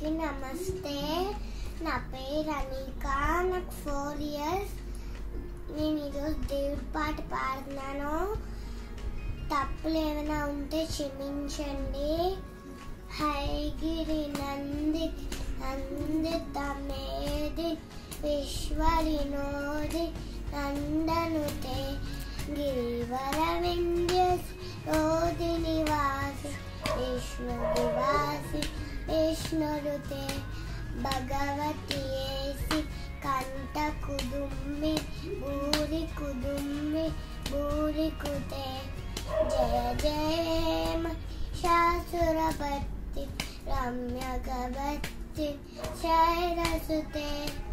అందరికీ నమస్తే నా పేరు అనిక నాకు ఫోర్ ఇయర్స్ నేను ఈరోజు దేవుడి పాట పాడుతున్నాను తప్పులు ఏమైనా ఉంటే క్షమించండి హైగిరి నంది నందిత మేది విశ్వరినోది నందనుతే గిరివర వింధ్యస్ రోది నివాసి విష్ణు నివాసి విష్ణురుతే భగవతి ఏసి కంట కుదుమ్మి భూరి కుదుమ్మి భూరి కుతే జయ జయ శాసురభక్తి రమ్య గభక్తి శైరసుతే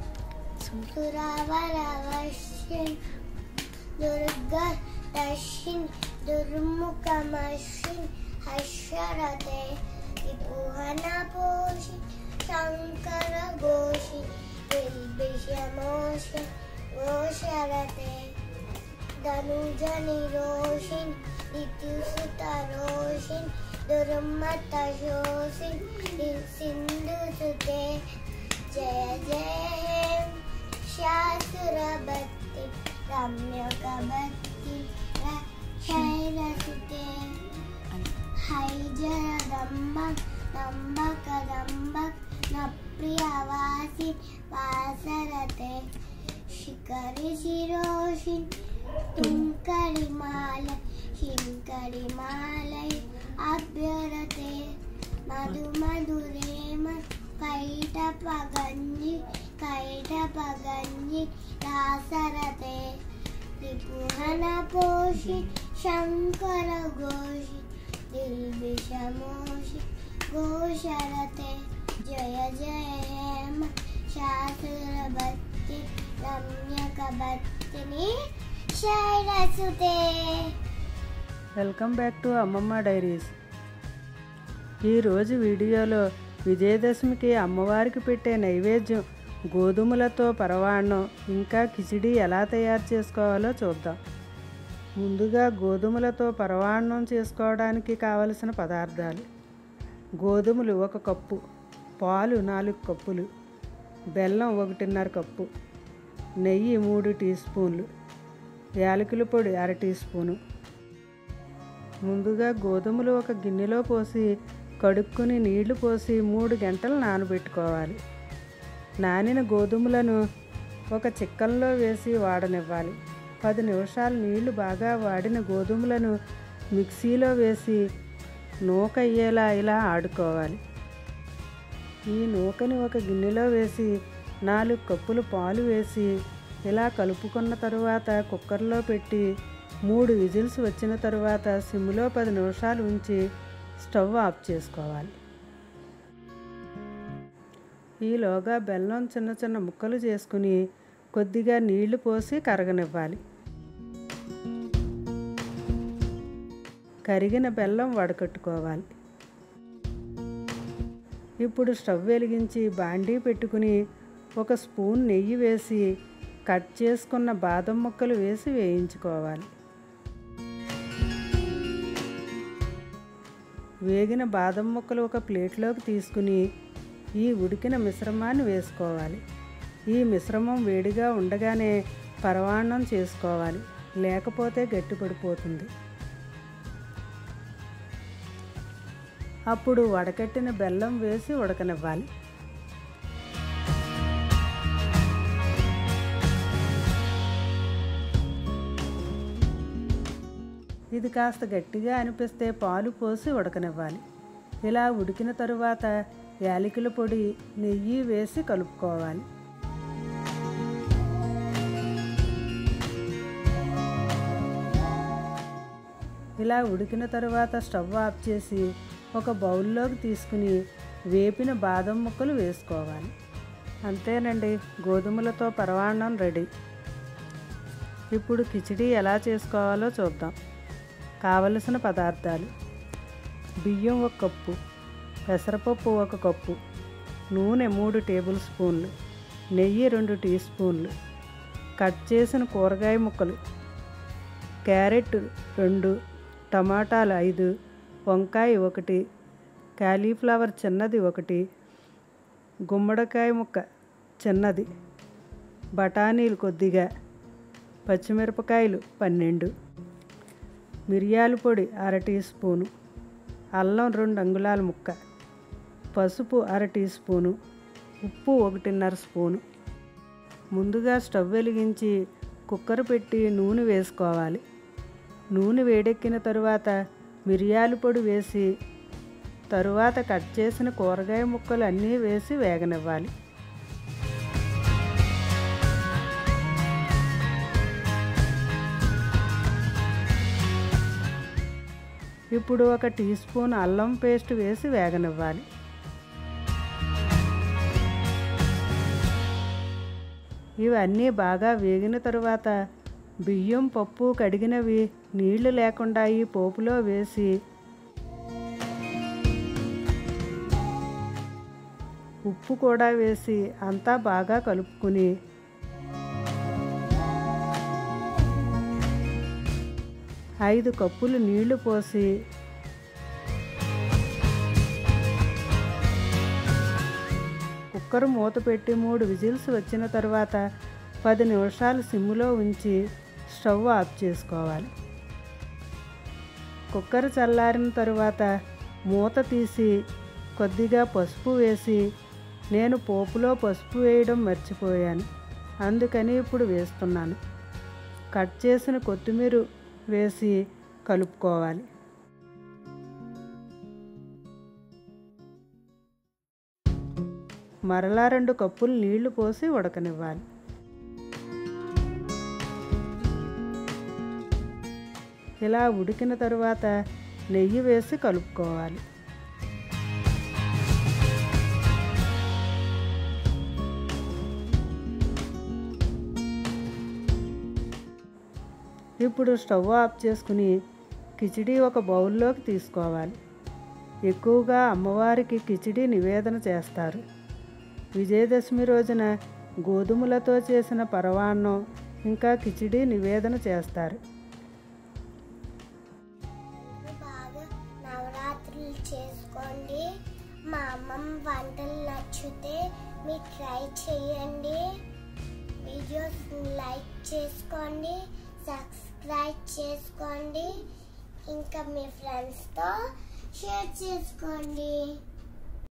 సురవరవశ్యన్ దుర్గ దర్శిన్ దుర్ముఖమశ్విన్ హర్షరతే విపుహన పోషి శంకర ఘోషి బిల్బిషమోషి ఘోషరతే ధనుజ నిరోషిన్ ఇత్యుసుత రోషిన్ దుర్మత శోషిన్ సింధు సుతే జయ జయ శాసుర భక్తి రమ్యక భక్తి శైలసుతే హై జగదంబ దంబ కదంబ న ప్రియవాసి వాసరతే శిఖరి శిరోషిన్ తుంకరి మాల శింకరి మాలై అభ్యరతే మధు మధురేమ కైట పగంజి కైట పగంజి దాసరతే త్రిపుహన పోషి శంకర ఘోషి దిల్బిషమోషి ఘోషరతే జయ జయ హేమ శాసుర భక్తి రమ్యక భక్తిని శైలసుతే welcome back to Ammamma diaries ఈరోజు వీడియోలో విజయదశమికి అమ్మవారికి పెట్టే నైవేద్యం గోధుమలతో పరవాన్నం ఇంకా కిచిడి ఎలా తయారు చేసుకోవాలో చూద్దాం ముందుగా గోధుమలతో పరవాన్నం చేసుకోవడానికి కావలసిన పదార్థాలు గోధుమలు ఒక కప్పు పాలు నాలుగు కప్పులు బెల్లం ఒకటిన్నర కప్పు నెయ్యి మూడు టీ స్పూన్లు యాలకుల పొడి అర టీ స్పూను ముందుగా గోధుమలు ఒక గిన్నెలో పోసి కడుక్కుని నీళ్లు పోసి మూడు గంటలు నానబెట్టుకోవాలి నానిన గోధుమలను ఒక చిక్కల్లో వేసి వాడనివ్వాలి పది నిమిషాలు నీళ్లు బాగా వాడిన గోధుమలను మిక్సీలో వేసి నూక అయ్యేలా ఇలా ఆడుకోవాలి ఈ నూకని ఒక గిన్నెలో వేసి నాలుగు కప్పులు పాలు వేసి ఇలా కలుపుకున్న తరువాత కుక్కర్లో పెట్టి మూడు విజిల్స్ వచ్చిన తరువాత సిమ్లో పది నిమిషాలు ఉంచి స్టవ్ ఆఫ్ చేసుకోవాలి ఈలోగా బెల్లం చిన్న చిన్న ముక్కలు చేసుకుని కొద్దిగా నీళ్లు పోసి కరగనివ్వాలి కరిగిన బెల్లం వడకట్టుకోవాలి ఇప్పుడు స్టవ్ వెలిగించి బాండీ పెట్టుకుని ఒక స్పూన్ నెయ్యి వేసి కట్ చేసుకున్న బాదం ముక్కలు వేసి వేయించుకోవాలి వేగిన బాదం ముక్కలు ఒక ప్లేట్లోకి తీసుకుని ఈ ఉడికిన మిశ్రమాన్ని వేసుకోవాలి ఈ మిశ్రమం వేడిగా ఉండగానే పరవాన్నం చేసుకోవాలి లేకపోతే గట్టిపడిపోతుంది అప్పుడు వడకట్టిన బెల్లం వేసి ఉడకనివ్వాలి ఇది కాస్త గట్టిగా అనిపిస్తే పాలు పోసి ఉడకనివ్వాలి ఇలా ఉడికిన తరువాత యాలకుల పొడి నెయ్యి వేసి కలుపుకోవాలి ఇలా ఉడికిన తరువాత స్టవ్ ఆఫ్ చేసి ఒక బౌల్లోకి తీసుకుని వేపిన బాదం ముక్కలు వేసుకోవాలి అంతేనండి గోధుమలతో పరవాన్నం రెడీ ఇప్పుడు కిచిడి ఎలా చేసుకోవాలో చూద్దాం కావలసిన పదార్థాలు బియ్యం ఒక కప్పు పెసరపప్పు ఒక కప్పు నూనె మూడు టేబుల్ స్పూన్లు నెయ్యి రెండు టీ స్పూన్లు కట్ చేసిన కూరగాయ ముక్కలు క్యారెట్ రెండు టమాటాలు ఐదు వంకాయ ఒకటి కాలీఫ్లవర్ చిన్నది ఒకటి గుమ్మడికాయ ముక్క చిన్నది బఠానీలు కొద్దిగా పచ్చిమిరపకాయలు పన్నెండు మిరియాల పొడి అర టీ స్పూను అల్లం రెండు అంగుళాల ముక్క పసుపు అర టీ స్పూను ఉప్పు ఒకటిన్నర స్పూను ముందుగా స్టవ్ వెలిగించి కుక్కర్ పెట్టి నూనె వేసుకోవాలి నూనె వేడెక్కిన తరువాత మిరియాల పొడి వేసి తరువాత కట్ చేసిన కూరగాయ ముక్కలు అన్నీ వేసి వేగనివ్వాలి ఇప్పుడు ఒక టీ స్పూన్ అల్లం పేస్ట్ వేసి వేగనివ్వాలి ఇవన్నీ బాగా వేగిన తరువాత బియ్యం పప్పు కడిగినవి నీళ్లు లేకుండా ఈ పోపులో వేసి ఉప్పు కూడా వేసి అంతా బాగా కలుపుకుని ఐదు కప్పులు నీళ్లు పోసి కుక్కర్ మూత పెట్టి మూడు విజిల్స్ వచ్చిన తర్వాత పది నిమిషాలు సిమ్లో ఉంచి స్టవ్ ఆఫ్ చేసుకోవాలి కుక్కర్ చల్లారిన తరువాత మూత తీసి కొద్దిగా పసుపు వేసి నేను పోపులో పసుపు వేయడం మర్చిపోయాను అందుకని ఇప్పుడు వేస్తున్నాను కట్ చేసిన కొత్తిమీర వేసి కలుపుకోవాలి మరలా రెండు కప్పులు నీళ్లు పోసి ఉడకనివ్వాలి ఇలా ఉడికిన తరువాత నెయ్యి వేసి కలుపుకోవాలి ఇప్పుడు స్టవ్ ఆఫ్ చేసుకుని కిచిడి ఒక బౌల్లోకి తీసుకోవాలి ఎక్కువగా అమ్మవారికి కిచిడి నివేదన చేస్తారు విజయదశమి రోజున గోధుమలతో చేసిన పరవాన్నం ఇంకా కిచిడి నివేదన చేస్తారు బాగా నవరాత్రులు చేసుకోండి మా అమ్మమ్మ వంటలు నచ్చితే మీరు ట్రై చేయండి వీడియోస్ లైక్ చేసుకోండి సబ్స్క్రైబ్ చేసుకోండి ఇంకా మీ ఫ్రెండ్స్తో షేర్ చేసుకోండి